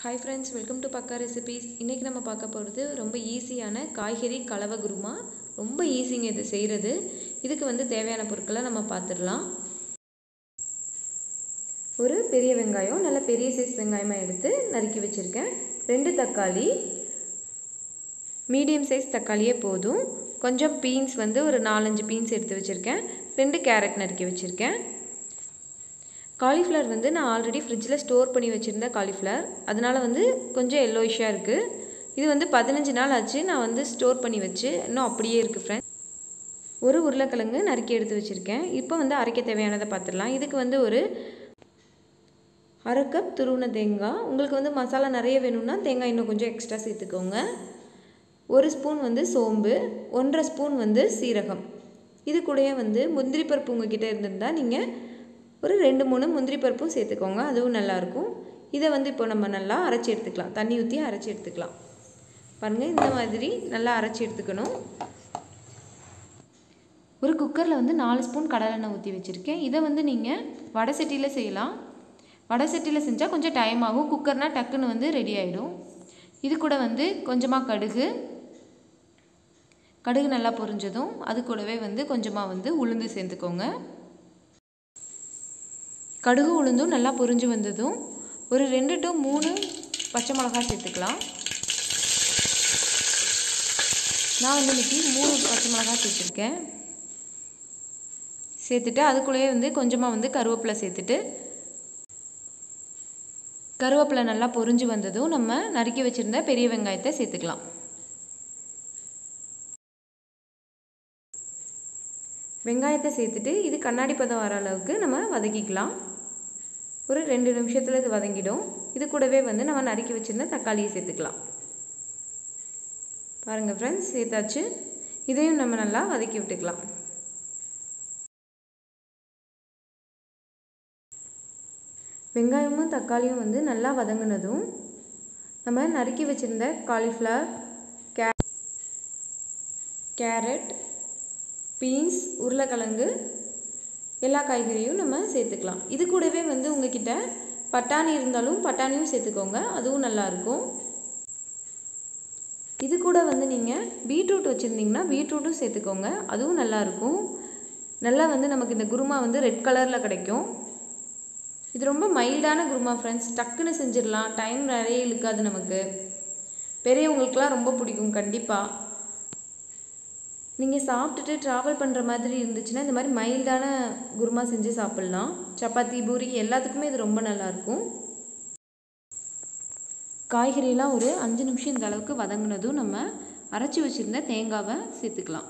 hi friends welcome to Pakka recipes இன்றைக்கி நம்ம பார்க்க போகிறது ரொம்ப ஈஸியான காய்கறி கலவை குருமா ரொம்ப ஈஸிங்க இது செய்கிறது இதுக்கு வந்து தேவையான பொருட்களை நம்ம பார்த்துடலாம் ஒரு பெரிய வெங்காயம் நல்ல பெரிய சைஸ் வெங்காயமாக எடுத்து நறுக்கி வச்சுருக்கேன் ரெண்டு தக்காளி மீடியம் சைஸ் தக்காளியே போதும் கொஞ்சம் பீன்ஸ் வந்து ஒரு நாலஞ்சு பீன்ஸ் எடுத்து வச்சுருக்கேன் ரெண்டு கேரட் நறுக்கி வச்சுருக்கேன் காலிஃப்ளவர் வந்து நான் ஆல்ரெடி ஃப்ரிட்ஜில் ஸ்டோர் பண்ணி வச்சுருந்த காலிஃப்ளவர் அதனால் வந்து கொஞ்சம் எல்லோயிஷாக இருக்குது இது வந்து பதினஞ்சு நாள் ஆச்சு நான் வந்து ஸ்டோர் பண்ணி வச்சு இன்னும் அப்படியே இருக்குது ஃப்ரெண்ட் ஒரு உருளைக்கிழங்கு நறுக்கி எடுத்து வச்சுருக்கேன் இப்போ வந்து அரைக்க தேவையானதை பார்த்துடலாம் இதுக்கு வந்து ஒரு அரை கப் துருவின தேங்காய் உங்களுக்கு வந்து மசாலா நிறைய வேணும்னா தேங்காய் இன்னும் கொஞ்சம் எக்ஸ்ட்ரா சேர்த்துக்கோங்க ஒரு ஸ்பூன் வந்து சோம்பு ஒன்றரை ஸ்பூன் வந்து சீரகம் இது கூடயே வந்து முந்திரி பருப்பு உங்ககிட்ட இருந்திருந்தால் நீங்கள் ஒரு ரெண்டு மூணு முந்திரி பருப்பும் சேர்த்துக்கோங்க அதுவும் நல்லாயிருக்கும் இதை வந்து இப்போ நம்ம நல்லா அரைச்சி எடுத்துக்கலாம் தண்ணி ஊற்றி அரைச்சி எடுத்துக்கலாம் பாருங்கள் இந்த மாதிரி நல்லா அரைச்சி எடுத்துக்கணும் ஒரு குக்கரில் வந்து நாலு ஸ்பூன் கடலெண்ணெய் ஊற்றி வச்சுருக்கேன் இதை வந்து நீங்கள் வடை சட்டியில் செய்யலாம் வடை சட்டியில் செஞ்சால் கொஞ்சம் டைம் ஆகும் குக்கர்னால் டக்குன்னு வந்து ரெடி ஆகிடும் இது கூட வந்து கொஞ்சமாக கடுகு கடுகு நல்லா பொரிஞ்சதும் அது கூடவே வந்து கொஞ்சமாக வந்து உளுந்து சேர்த்துக்கோங்க கடுகு உளுந்தும் நல்லா பொரிஞ்சு வந்ததும் ஒரு ரெண்டு டு மூணு பச்சை மிளகாய் சேர்த்துக்கலாம் நான் வந்து இன்றைக்கி மூணு பச்சை மிளகாய் சேர்த்துருக்கேன் சேர்த்துட்டு அதுக்குள்ளேயே வந்து கொஞ்சமாக வந்து கருவேப்பிலை சேர்த்துட்டு கருவேப்பிலை நல்லா பொரிஞ்சு வந்ததும் நம்ம நறுக்கி வச்சுருந்த பெரிய வெங்காயத்தை சேர்த்துக்கலாம் வெங்காயத்தை சேர்த்துட்டு இது கண்ணாடி பதம் வர அளவுக்கு நம்ம வதக்கிக்கலாம் ஒரு ரெண்டு நிமிஷத்தில் இது வதங்கிடும் இது கூடவே வந்து நம்ம நறுக்கி வச்சுருந்த தக்காளியை சேர்த்துக்கலாம் பாருங்கள் ஃப்ரெண்ட்ஸ் சேர்த்தாச்சு இதையும் நம்ம நல்லா வதக்கி விட்டுக்கலாம் வெங்காயமும் தக்காளியும் வந்து நல்லா வதங்கினதும் நம்ம நறுக்கி வச்சுருந்த காலிஃப்ளவர் கே கேரட் பீன்ஸ் உருளைக்கிழங்கு எல்லா காய்கறியும் நம்ம சேர்த்துக்கலாம் இது கூடவே வந்து உங்ககிட்ட பட்டாணி இருந்தாலும் பட்டாணியும் சேர்த்துக்கோங்க அதுவும் நல்லாயிருக்கும் இது கூட வந்து நீங்கள் பீட்ரூட் வச்சுருந்தீங்கன்னா பீட்ரூட்டும் சேர்த்துக்கோங்க அதுவும் நல்லாயிருக்கும் நல்லா வந்து நமக்கு இந்த குருமா வந்து ரெட் கலரில் கிடைக்கும் இது ரொம்ப மைல்டான குருமா ஃப்ரெண்ட்ஸ் டக்குன்னு செஞ்சிடலாம் டைம் நிறைய இழுக்காது நமக்கு பெரியவங்களுக்கெலாம் ரொம்ப பிடிக்கும் கண்டிப்பாக நீங்கள் சாப்பிட்டுட்டு ட்ராவல் பண்ணுற மாதிரி இருந்துச்சுன்னா இந்த மாதிரி மைல்டான குருமா செஞ்சு சாப்பிட்லாம் சப்பாத்தி பூரி எல்லாத்துக்குமே இது ரொம்ப நல்லாயிருக்கும் காய்கறியெல்லாம் ஒரு அஞ்சு நிமிஷம் இந்த அளவுக்கு வதங்கினதும் நம்ம அரைச்சி வச்சுருந்த தேங்காவை சேர்த்துக்கலாம்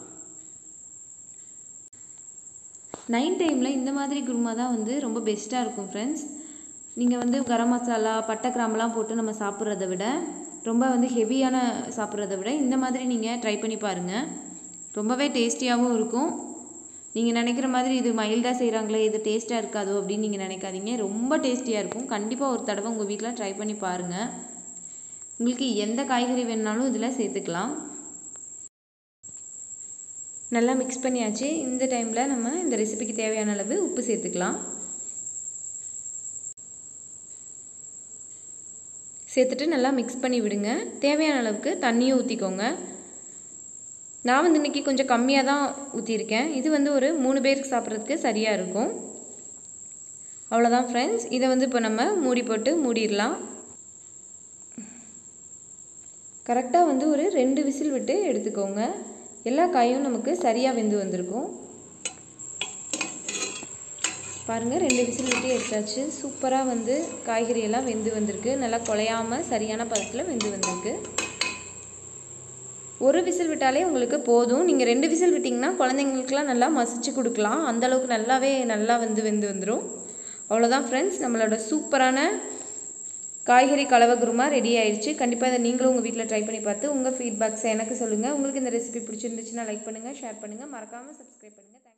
நைட் டைமில் இந்த மாதிரி குருமா தான் வந்து ரொம்ப பெஸ்ட்டாக இருக்கும் ஃப்ரெண்ட்ஸ் நீங்கள் வந்து கரம் மசாலா பட்டை கிராம்பெலாம் போட்டு நம்ம சாப்பிட்றத விட ரொம்ப வந்து ஹெவியான சாப்பிட்றத விட இந்த மாதிரி நீங்கள் ட்ரை பண்ணி பாருங்கள் ரொம்பவே டேஸ்டியாகவும் இருக்கும் நீங்கள் நினைக்கிற மாதிரி இது மைல்டாக செய்கிறாங்களே இது டேஸ்ட்டாக இருக்காதோ அப்படின்னு நீங்கள் நினைக்காதீங்க ரொம்ப டேஸ்டியாக இருக்கும் கண்டிப்பாக ஒரு தடவை உங்கள் வீட்டில் ட்ரை பண்ணி பாருங்கள் உங்களுக்கு எந்த காய்கறி வேணுனாலும் இதில் சேர்த்துக்கலாம் நல்லா மிக்ஸ் பண்ணியாச்சு இந்த டைமில் நம்ம இந்த ரெசிபிக்கு தேவையான அளவு உப்பு சேர்த்துக்கலாம் சேர்த்துட்டு நல்லா மிக்ஸ் பண்ணி விடுங்க தேவையான அளவுக்கு தண்ணியும் ஊற்றிக்கோங்க நான் வந்து இன்றைக்கி கொஞ்சம் கம்மியாக தான் ஊற்றிருக்கேன் இது வந்து ஒரு மூணு பேருக்கு சாப்பிட்றதுக்கு சரியாக இருக்கும் அவ்வளோதான் ஃப்ரெண்ட்ஸ் இதை வந்து இப்போ நம்ம மூடி போட்டு மூடிடலாம் கரெக்டாக வந்து ஒரு ரெண்டு விசில் விட்டு எடுத்துக்கோங்க எல்லா காயும் நமக்கு சரியாக வெந்து வந்திருக்கும் பாருங்கள் ரெண்டு விசில் விட்டு எடுத்தாச்சு சூப்பராக வந்து காய்கறி எல்லாம் வெந்து வந்திருக்கு நல்லா குலையாமல் சரியான பதத்தில் வெந்து வந்திருக்கு ஒரு விசில் விட்டாலே உங்களுக்கு போதும் நீங்கள் ரெண்டு விசில் விட்டிங்கன்னா குழந்தைங்களுக்குலாம் நல்லா மசிச்சு கொடுக்கலாம் அந்தளவுக்கு நல்லாவே நல்லா வந்து வெந்து வந்துடும் அவ்வளோதான் ஃப்ரெண்ட்ஸ் நம்மளோட சூப்பரான காய்கறி கலவை குருமா ரெடி ஆயிடுச்சு கண்டிப்பாக இதை நீங்களும் உங்கள் வீட்டில் ட்ரை பண்ணி பார்த்து உங்கள் ஃபீட்பேக்ஸை எனக்கு சொல்லுங்கள் உங்களுக்கு இந்த ரெசிபி பிடிச்சிருந்துச்சுன்னா லைக் பண்ணுங்கள் ஷேர் பண்ணுங்கள் மறக்காமல் சப்ஸ்கிரைப் பண்ணுங்கள்